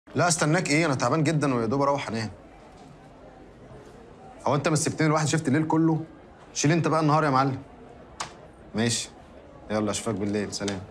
لا استناك ايه انا تعبان جدا ويا دوب اروح انام هو انت مسكتني الواحد شفت الليل كله شيل انت بقى النهار يا معلم ماشي يلا اشوفك بالليل سلام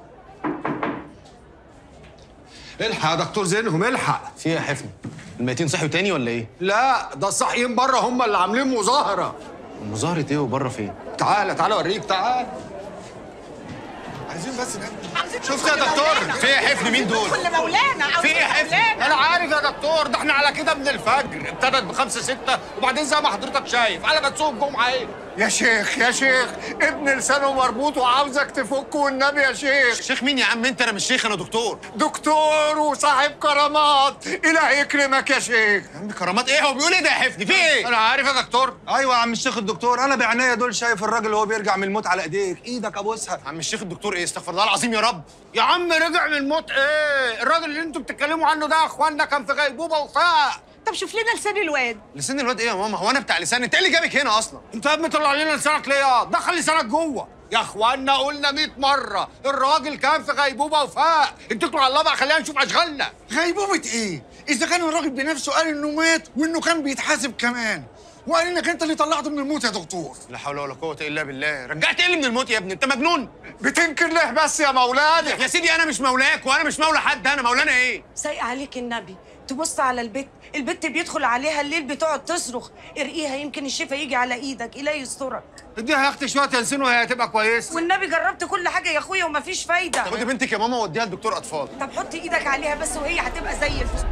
الحق يا دكتور زينهم الحق في ايه يا حفني الميتين صحيوا تاني ولا ايه لا ده الصاحيين بره هم اللي عاملين مظاهره مظاهره ايه وبره فين تعالى تعالى اوريك تعالى عايزين بس شفت يا دكتور في ايه حفن مين دول كل مولانا في ايه حفن انا عارف يا دكتور ده احنا على كده من الفجر ابتدت بخمسة ستة وبعدين زي ما حضرتك شايف على ما تسوق الجمعة ايه يا شيخ يا شيخ ابن لسانه مربوط وعاوزك تفكه والنبي يا شيخ شيخ مين يا عم انت انا مش شيخ انا دكتور دكتور وصاحب كرامات إله يكرمك يا شيخ يا عم كرامات ايه هو بيقول ايه ده يا حفني في ايه انا عارف يا دكتور ايوه يا عم الشيخ الدكتور انا بعناية دول شايف الراجل وهو بيرجع من الموت على ايديك ايدك ابوسها عم الشيخ الدكتور ايه استغفر الله العظيم يا رب يا عم رجع من الموت ايه الراجل اللي انتوا بتتكلموا عنه ده يا اخوانا كان في غيبوبه وفاق طب شوف لنا لسان الواد لسان الواد ايه يا ماما هو انا بتاع لسان انت ايه اللي جابك هنا اصلا انت يا ابني طلع لنا لسانك ليه يا دخل لسانك جوه يا اخوانا قلنا 100 مره الراجل كان في غيبوبه وفاق اتكلوا على الله بقى خلينا نشوف اشغالنا غيبوبة ايه؟ إذا كان الراجل بنفسه قال إنه مات وإنه كان بيتحاسب كمان وقال إنك أنت اللي طلعته من الموت يا دكتور لا حول ولا قوه الا بالله رجعت ايه اللي من الموت يا ابني انت مجنون بتنكر ليه بس يا مولانا يا سيدي انا مش مولاك وانا مش مولى حد انا مولانا ايه سايق عليك النبي تبص على البت البت بيدخل عليها الليل بتقعد تصرخ ارقيها يمكن الشفا يجي على ايدك إله يسترك اديها يا اختي شويه تنسين وهي هتبقى كويسه والنبي جربت كل حاجه يا اخويا ومفيش فايده خدي بنتك يا ماما وديها لدكتور اطفال طب حط ايدك عليها بس وهي هتبقى زي الفل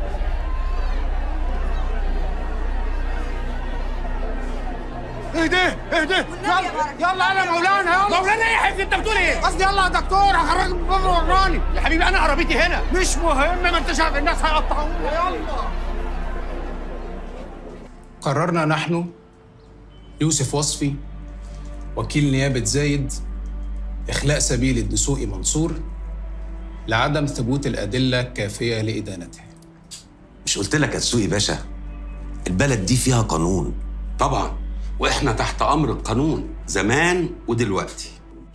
اهدى اهدى والنبي يا يلا بركة. يلا انا مولانا يلا مولانا ايه يا حبيبي انت بتقول ايه قصدي يلا يا دكتور هخرجك من باب وراني يا حبيبي انا عربيتي هنا مش مهم ما انت شايف الناس هيقطعونا يلا قررنا نحن يوسف وصفي وكيل نيابة زايد إخلاء سبيل الدسوقي منصور لعدم ثبوت الأدلة الكافية لإدانته مش قلت لك يا تسوقي باشا البلد دي فيها قانون طبعا واحنا تحت امر القانون زمان ودلوقتي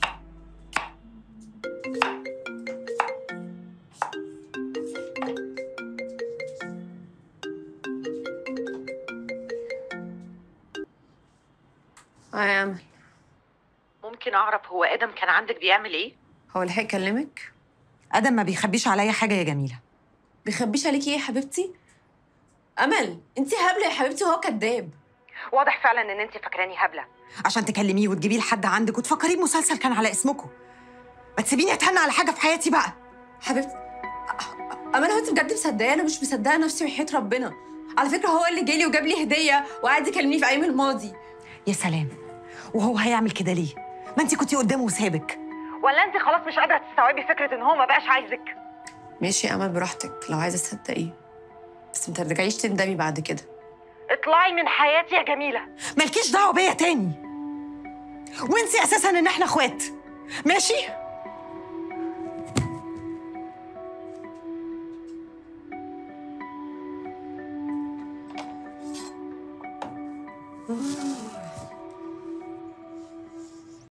اه يا امل ممكن اعرف هو ادم كان عندك بيعمل ايه هو لحق يكلمك ادم ما بيخبيش عليا حاجه يا جميله بيخبيش عليكي ايه يا حبيبتي امل انت هبله يا حبيبتي وهو كذاب واضح فعلا ان انت فاكراني هبله عشان تكلميه وتجيبيه لحد عندك وتفكريه بمسلسل كان على اسمكم ما تسيبيني اتهنى على حاجه في حياتي بقى حبيبتي أ- امل هو انت بجد مصدقه انا مش مصدقه نفسي وحياه ربنا على فكره هو اللي جالي وجاب لي هديه وقعد يكلمني في ايام الماضي يا سلام وهو هيعمل كده ليه ما انت كنتي قدامه وسابك ولا انت خلاص مش قادره تستوعبي فكره ان هو ما بقاش عايزك ماشي يا امل براحتك لو عايزه تصدقي بس ما ترجعيش تندمي بعد كده اطلعي من حياتي يا جميله مالكيش دعوه بيا تاني وانسي اساسا ان احنا اخوات ماشي